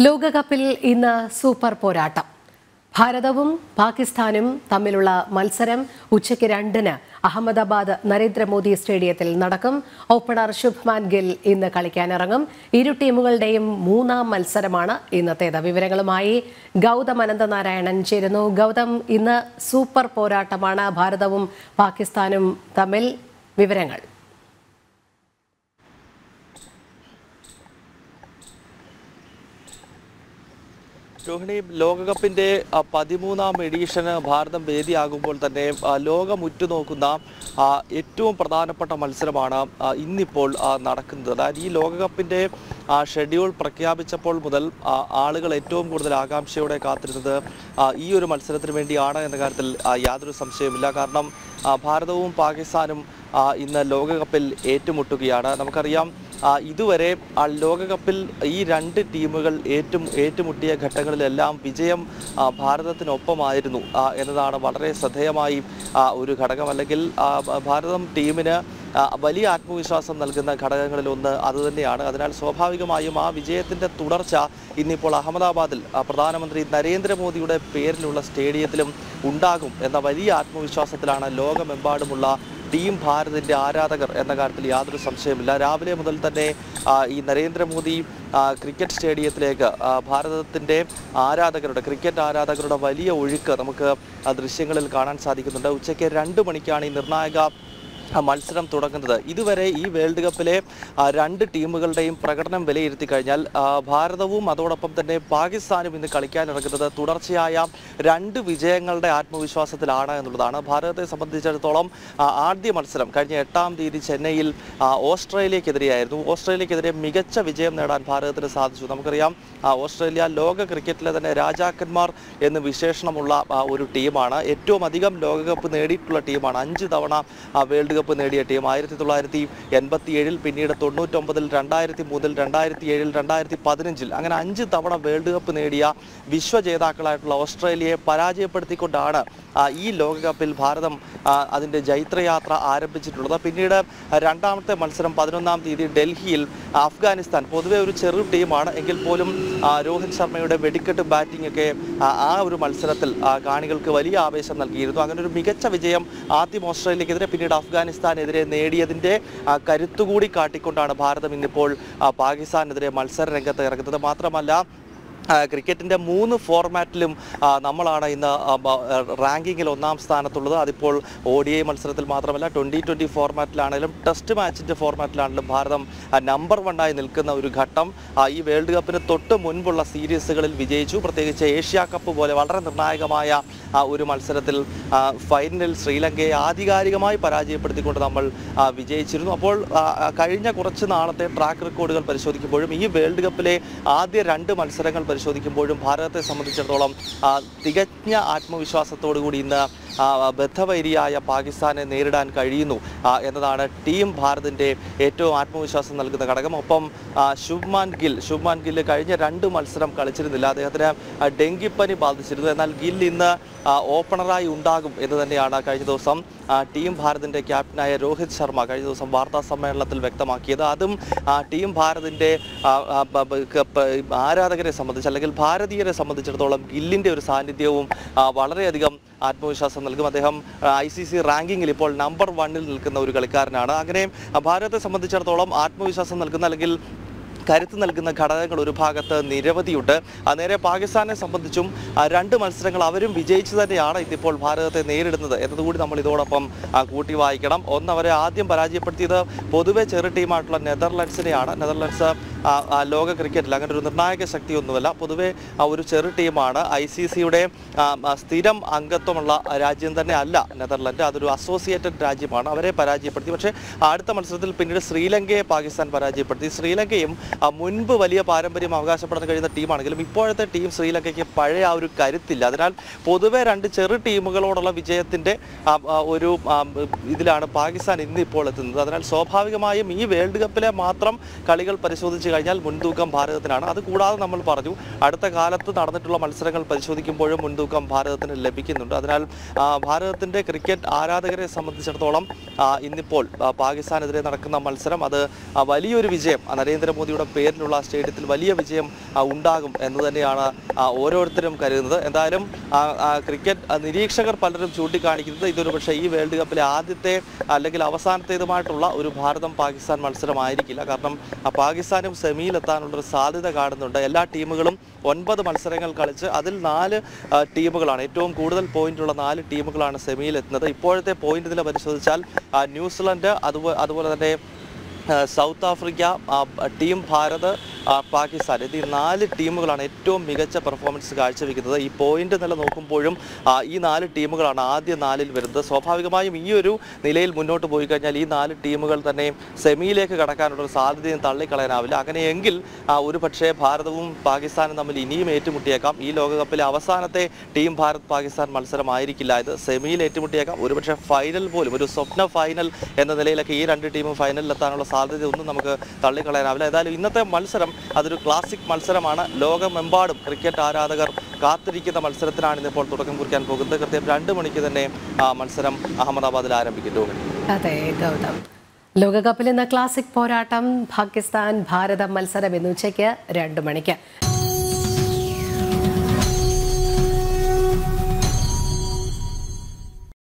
ലോകകപ്പിൽ ഇന്ന് സൂപ്പർ പോരാട്ടം ഭാരതവും പാകിസ്ഥാനും തമ്മിലുള്ള മത്സരം ഉച്ചയ്ക്ക് രണ്ടിന് അഹമ്മദാബാദ് നരേന്ദ്രമോദി സ്റ്റേഡിയത്തിൽ നടക്കും ഓപ്പണർ ശുഭ്മാൻ ഗിൽ ഇന്ന് കളിക്കാനിറങ്ങും ഇരു ടീമുകളുടെയും മൂന്നാം മത്സരമാണ് ഇന്നത്തേത് വിവരങ്ങളുമായി ഗൗതം അനന്തനാരായണൻ ചേരുന്നു ഗൗതം ഇന്ന് സൂപ്പർ പോരാട്ടമാണ് ഭാരതവും പാകിസ്ഥാനും തമ്മിൽ വിവരങ്ങൾ രോഹിണി ലോകകപ്പിന്റെ ആ, പതിമൂന്നാം എഡീഷന് ഭാരതം വേദിയാകുമ്പോൾ തന്നെ ആ, ലോകം ഉറ്റുനോക്കുന്ന ആ, ഏറ്റവും പ്രധാനപ്പെട്ട മത്സരമാണ് ആ, ഇന്നിപ്പോൾ ആ, നടക്കുന്നത് അതായത് ഈ ലോകകപ്പിന്റെ ആ, ഷെഡ്യൂൾ പ്രഖ്യാപിച്ചപ്പോൾ മുതൽ ആ, ആളുകൾ ഏറ്റവും കൂടുതൽ ആകാംക്ഷയോടെ കാത്തിരുന്നത് ആ, ഈ ഒരു മത്സരത്തിന് വേണ്ടിയാണ് എന്ന കാര്യത്തിൽ ആ, യാതൊരു സംശയവുമില്ല കാരണം ആ, ഭാരതവും പാകിസ്ഥാനും ആ, ഇന്ന് ലോകകപ്പിൽ ഏറ്റുമുട്ടുകയാണ് നമുക്കറിയാം ആ, ഇതുവരെ ആ ലോകകപ്പിൽ ഈ രണ്ട് ടീമുകൾ ഏറ്റും ഏറ്റുമുട്ടിയ ഘട്ടങ്ങളിലെല്ലാം വിജയം ആ, ഭാരതത്തിനൊപ്പമായിരുന്നു ആ, എന്നതാണ് വളരെ ശ്രദ്ധേയമായി ആ, ഒരു ഘടകം അല്ലെങ്കിൽ ആ, ഭ- ഭാരതം ടീമിന് ആ, വലിയ ആത്മവിശ്വാസം നൽകുന്ന ഘടകങ്ങളിലൊന്ന് അതുതന്നെയാണ് അതിനാൽ സ്വാഭാവികമായും ആ വിജയത്തിൻ്റെ തുടർച്ച ഇന്നിപ്പോൾ അഹമ്മദാബാദിൽ ആ, പ്രധാനമന്ത്രി നരേന്ദ്രമോദിയുടെ പേരിലുള്ള സ്റ്റേഡിയത്തിലും ഉണ്ടാകും എന്ന വലിയ ആത്മവിശ്വാസത്തിലാണ് ലോകമെമ്പാടുമുള്ള ടീം ഭാരതിൻ്റെ ആരാധകർ എന്ന കാര്യത്തിൽ യാതൊരു സംശയമില്ല രാവിലെ മുതൽ തന്നെ ആ, ഈ നരേന്ദ്രമോദി ആ, ക്രിക്കറ്റ് സ്റ്റേഡിയത്തിലേക്ക് ആ, ഭാരതത്തിൻ്റെ ആരാധകരുടെ ക്രിക്കറ്റ് ആരാധകരുടെ വലിയ ഒഴുക്ക് നമുക്ക് ആ ദൃശ്യങ്ങളിൽ കാണാൻ സാധിക്കുന്നുണ്ട് ഉച്ചയ്ക്ക് രണ്ട് മണിക്കാണ് ഈ നിർണായക ആ മത്സരം തുടങ്ങുന്നത് ഇതുവരെ ഈ വേൾഡ് കപ്പിലെ ആ, രണ്ട് ടീമുകളുടെയും പ്രകടനം വിലയിരുത്തി കഴിഞ്ഞാൽ ആ, ഭാരതവും അതോടൊപ്പം തന്നെ പാകിസ്ഥാനും ഇന്ന് കളിക്കാനിറങ്ങുന്നത് തുടർച്ചയായ രണ്ട് വിജയങ്ങളുടെ ആത്മവിശ്വാസത്തിലാണ് എന്നുള്ളതാണ് ഭാരതത്തെ സംബന്ധിച്ചിടത്തോളം ആ, ആദ്യ മത്സരം കഴിഞ്ഞ എട്ടാം തീയതി ചെന്നൈയിൽ ആ, ഓസ്ട്രേലിയക്കെതിരെയായിരുന്നു ഓസ്ട്രേലിയക്കെതിരെ മികച്ച വിജയം നേടാൻ ഭാരതത്തിന് സാധിച്ചു നമുക്കറിയാം ആ, ഓസ്ട്രേലിയ ലോക ക്രിക്കറ്റിലെ തന്നെ രാജാക്കന്മാർ എന്ന് വിശേഷണമുള്ള ആ, ഒരു ടീമാണ് ഏറ്റവും അധികം ലോകകപ്പ് നേടിയിട്ടുള്ള ടീമാണ് അഞ്ച് തവണ ആ, വേൾഡ് കപ്പ് നേടിയ ടീം ആയിരത്തി തൊള്ളായിരത്തി എൺപത്തി ഏഴിൽ പിന്നീട് തൊണ്ണൂറ്റൊമ്പതിൽ രണ്ടായിരത്തി മൂന്നിൽ രണ്ടായിരത്തി ഏഴിൽ രണ്ടായിരത്തി പതിനഞ്ചിൽ അങ്ങനെ അഞ്ച് തവണ വേൾഡ് കപ്പ് നേടിയ വിശ്വജേതാക്കളായിട്ടുള്ള ഓസ്ട്രേലിയയെ പരാജയപ്പെടുത്തിക്കൊണ്ടാണ് ആ, ഈ ലോകകപ്പിൽ ഭാരതം ആ, അതിൻ്റെ ജൈത്രയാത്ര ആരംഭിച്ചിട്ടുള്ളത് പിന്നീട് രണ്ടാമത്തെ മത്സരം പതിനൊന്നാം തീയതി ഡൽഹിയിൽ അഫ്ഗാനിസ്ഥാൻ പൊതുവെ ഒരു ചെറു ടീമാണ് എങ്കിൽ പോലും ആ, രോഹിത് ശർമ്മയുടെ വെടിക്കെട്ട് ബാറ്റിംഗ് ഒക്കെ ആ, ആ ഒരു മത്സരത്തിൽ ആ, കാണികൾക്ക് വലിയ ആവേശം നൽകിയിരുന്നു അങ്ങനെ ഒരു മികച്ച വിജയം ആദ്യം ഓസ്ട്രേലിയക്കെതിരെ പിന്നീട് അഫ്ഗാനിസ്ഥാനെതിരെ നേടിയതിൻ്റെ ആ, കരുത്തുകൂടി കാട്ടിക്കൊണ്ടാണ് ഭാരതം ഇന്നിപ്പോൾ ആ, പാകിസ്ഥാനെതിരെ മത്സര രംഗത്ത് ഇറങ്ങുന്നത് മാത്രമല്ല ആ, ക്രിക്കറ്റിൻ്റെ മൂന്ന് ഫോർമാറ്റിലും ആ, നമ്മളാണ് ഇന്ന് ആ, ബ- ആ, റാങ്കിങ്ങിൽ ഒന്നാം സ്ഥാനത്തുള്ളത് അതിപ്പോൾ ഒ ഡി ഐ മത്സരത്തിൽ മാത്രമല്ല ട്വൻ്റി ട്വൻ്റി ഫോർമാറ്റിലാണെങ്കിലും ടെസ്റ്റ് മാച്ചിൻ്റെ ഫോർമാറ്റിലാണെങ്കിലും ഭാരതം ആ, നമ്പർ വണ്ണായി നിൽക്കുന്ന ഒരു ഘട്ടം ആ, ഈ വേൾഡ് കപ്പിന് തൊട്ട് മുൻപുള്ള സീരീസുകളിൽ വിജയിച്ചു പ്രത്യേകിച്ച് ഏഷ്യ കപ്പ് പോലെ വളരെ നിർണായകമായ ആ, ഒരു മത്സരത്തിൽ ആ, ഫൈനലിൽ ശ്രീലങ്കയെ ആധികാരികമായി പരാജയപ്പെടുത്തിക്കൊണ്ട് നമ്മൾ ആ, വിജയിച്ചിരുന്നു അപ്പോൾ ആ, ആ, കഴിഞ്ഞ കുറച്ച് നാളത്തെ ട്രാക്ക് റെക്കോർഡുകൾ പരിശോധിക്കുമ്പോഴും ഈ വേൾഡ് കപ്പിലെ ആദ്യ രണ്ട് മത്സരങ്ങൾ പരിശോധിക്കുമ്പോഴും ഭാരതത്തെ സംബന്ധിച്ചിടത്തോളം ആ, തികഞ്ഞ ആത്മവിശ്വാസത്തോടു കൂടി ഇന്ന് ആ, ബദ്ധവൈരിയായ പാകിസ്ഥാനെ നേരിടാൻ കഴിയുന്നു ആ, എന്നതാണ് ടീം ഭാരതിൻ്റെ ഏറ്റവും ആത്മവിശ്വാസം നൽകുന്ന ഘടകം ഒപ്പം ആ, ശുഭ്മാൻ ഗിൽ ശുഭ്മാൻ ഗിൽ കഴിഞ്ഞ രണ്ട് മത്സരം കളിച്ചിരുന്നില്ല അദ്ദേഹത്തിന് ആ, ഡെങ്കിപ്പനി ബാധിച്ചിരുന്നു എന്നാൽ ഗിൽ ഇന്ന് ആ, ഓപ്പണറായി ഉണ്ടാകും എന്ന് തന്നെയാണ് കഴിഞ്ഞ ദിവസം ആ, ടീം ഭാരതിൻ്റെ ക്യാപ്റ്റനായ രോഹിത് ശർമ്മ കഴിഞ്ഞ ദിവസം വാർത്താ സമ്മേളനത്തിൽ വ്യക്തമാക്കിയത് അതും ആ, ടീം ഭാരതിൻ്റെ ആ, ആ, ബ- ബ- ക- പ- ആരാധകരെ സംബന്ധിച്ച് അല്ലെങ്കിൽ ഭാരതീയരെ സംബന്ധിച്ചിടത്തോളം ഗില്ലിൻ്റെ ഒരു സാന്നിധ്യവും ആ, വളരെയധികം ആത്മവിശ്വാസം നൽകും അദ്ദേഹം ഐ സി സി റാങ്കിങ്ങിൽ ഇപ്പോൾ നമ്പർ വണ്ണിൽ നിൽക്കുന്ന ഒരു കളിക്കാരനാണ് അങ്ങനെ ആ, ഭാരതത്തെ സംബന്ധിച്ചിടത്തോളം ആത്മവിശ്വാസം നൽകുന്ന അല്ലെങ്കിൽ കരുത്ത് നൽകുന്ന ഘടകങ്ങൾ ഒരു ഭാഗത്ത് നിരവധിയുണ്ട് ആ നേരെ പാകിസ്ഥാനെ സംബന്ധിച്ചും ആ, രണ്ട് മത്സരങ്ങൾ അവരും വിജയിച്ചു തന്നെയാണ് ഇതിപ്പോൾ ഭാരതത്തെ നേരിടുന്നത് എന്നതുകൂടി നമ്മൾ ഇതോടൊപ്പം ആ, കൂട്ടി വായിക്കണം ഒന്ന് അവരെ ആദ്യം പരാജയപ്പെടുത്തിയത് പൊതുവെ ചെറു ടീമായിട്ടുള്ള നെതർലൻഡ്സിനെയാണ് നെതർലൻഡ്സ് ആ, ആ, ലോക ക്രിക്കറ്റിൽ അങ്ങനെ ഒരു നിർണായക ശക്തിയൊന്നുമല്ല പൊതുവെ ആ, ഒരു ചെറു ടീമാണ് ഐ സി സിയുടെ സ്ഥിരം അംഗത്വമുള്ള രാജ്യം തന്നെ അല്ല നെതർലൻഡ് അതൊരു അസോസിയേറ്റഡ് രാജ്യമാണ് അവരെ പരാജയപ്പെടുത്തി പക്ഷേ അടുത്ത മത്സരത്തിൽ പിന്നീട് ശ്രീലങ്കയെ പാകിസ്ഥാൻ പരാജയപ്പെടുത്തി ശ്രീലങ്കയും ആ, മുൻപ് വലിയ പാരമ്പര്യം അവകാശപ്പെടാൻ കഴിയുന്ന ടീമാണെങ്കിലും ഇപ്പോഴത്തെ ടീം ശ്രീലങ്കയ്ക്ക് പഴയ ആ ഒരു കരുത്തില്ല അതിനാൽ പൊതുവെ രണ്ട് ചെറു ടീമുകളോടുള്ള വിജയത്തിൻ്റെ ഒരു ആ, ഇതിലാണ് പാകിസ്ഥാൻ ഇന്ന് ഇപ്പോൾ എത്തുന്നത് അതിനാൽ സ്വാഭാവികമായും ഈ വേൾഡ് കപ്പിലെ മാത്രം കളികൾ പരിശോധിച്ച് പരിശോധിച്ച് കഴിഞ്ഞാൽ മുൻതൂക്കം ഭാരതത്തിനാണ് അത് കൂടാതെ നമ്മൾ പറഞ്ഞു അടുത്ത കാലത്ത് നടന്നിട്ടുള്ള മത്സരങ്ങൾ പരിശോധിക്കുമ്പോഴും മുൻതൂക്കം ഭാരതത്തിന് ലഭിക്കുന്നുണ്ട് അതിനാൽ ആ, ഭാരതത്തിന്റെ ക്രിക്കറ്റ് ആരാധകരെ സംബന്ധിച്ചിടത്തോളം ആ, ഇന്നിപ്പോൾ ആ, പാകിസ്ഥാനെതിരെ നടക്കുന്ന മത്സരം അത് ആ, വലിയൊരു വിജയം ആ, നരേന്ദ്രമോദിയുടെ പേരിലുള്ള സ്റ്റേഡിയത്തിൽ വലിയ വിജയം ആ, ഉണ്ടാകും എന്ന് തന്നെയാണ് ആ, ഓരോരുത്തരും കരുതുന്നത് എന്തായാലും ആ, ആ, ക്രിക്കറ്റ് ആ, നിരീക്ഷകർ പലരും ചൂണ്ടിക്കാണിക്കുന്നത് ഇതൊരു പക്ഷേ ഈ വേൾഡ് കപ്പിലെ ആദ്യത്തെ അല്ലെങ്കിൽ അവസാനത്തേതുമായിട്ടുള്ള ഒരു ഭാരതം പാകിസ്ഥാൻ മത്സരമായിരിക്കില്ല കാരണം ആ, പാകിസ്ഥാനും സെമിയിലെത്താനുള്ള ഒരു സാധ്യത കാണുന്നുണ്ട് എല്ലാ ടീമുകളും ഒൻപത് മത്സരങ്ങൾ കളിച്ച് അതിൽ നാല് ആ, ടീമുകളാണ് ഏറ്റവും കൂടുതൽ പോയിന്റുള്ള നാല് ടീമുകളാണ് സെമിയിലെത്തുന്നത് ഇപ്പോഴത്തെ പോയിന്റ് നില പരിശോധിച്ചാൽ ആ, ന്യൂസിലൻഡ് അതുപോലെ അതുപോലെ തന്നെ ആ, സൗത്ത് ആഫ്രിക്ക ആ, ടീം ഭാരത് ആ, പാകിസ്ഥാൻ എന്നീ നാല് ടീമുകളാണ് ഏറ്റവും മികച്ച പെർഫോമൻസ് കാഴ്ചവെക്കുന്നത് ഈ പോയിന്റ് നില നോക്കുമ്പോഴും ആ, ഈ നാല് ടീമുകളാണ് ആദ്യ നാലിൽ വരുന്നത് സ്വാഭാവികമായും ഈ ഒരു നിലയിൽ മുന്നോട്ട് പോയി കഴിഞ്ഞാൽ ഈ നാല് ടീമുകൾ തന്നെ സെമിയിലേക്ക് കടക്കാനുള്ള ഒരു സാധ്യതയും തള്ളിക്കളയാനാവില്ല അങ്ങനെയെങ്കിൽ ആ, ഒരു പക്ഷേ ഭാരതവും പാകിസ്ഥാനും തമ്മിൽ ഇനിയും ഏറ്റുമുട്ടിയേക്കാം ഈ ലോകകപ്പിലെ അവസാനത്തെ ടീം ഭാരത് പാകിസ്ഥാൻ മത്സരമായിരിക്കില്ല ഇത് സെമിയിൽ ഏറ്റുമുട്ടിയേക്കാം ഒരുപക്ഷെ ഫൈനൽ പോലും ഒരു സ്വപ്ന ഫൈനൽ എന്ന നിലയിലൊക്കെ ഈ രണ്ട് ടീമും ഫൈനലിൽ എത്താനുള്ള സാധ്യതയൊന്നും നമുക്ക് തള്ളിക്കളയാനാവില്ല ഏതായാലും ഇന്നത്തെ മത്സരം അതൊരു ക്ലാസിക് മത്സരമാണ് ലോകമെമ്പാടും ക്രിക്കറ്റ് ആരാധകർ കാത്തിരിക്കുന്ന മത്സരത്തിനാണ് ഇന്നിപ്പോൾ തുടക്കം കുറിക്കാൻ പോകുന്നത് കൃത്യം രണ്ട് മണിക്ക് തന്നെ ആ മത്സരം അഹമ്മദാബാദിൽ ആരംഭിക്കും രോഹിണി അതെ ഗൗതം ലോകകപ്പിൽ ഇന്ന് ക്ലാസിക് പോരാട്ടം പാകിസ്ഥാൻ ഭാരതം മത്സരം ഇന്ന് ഉച്ചയ്ക്ക് രണ്ട് മണിക്ക്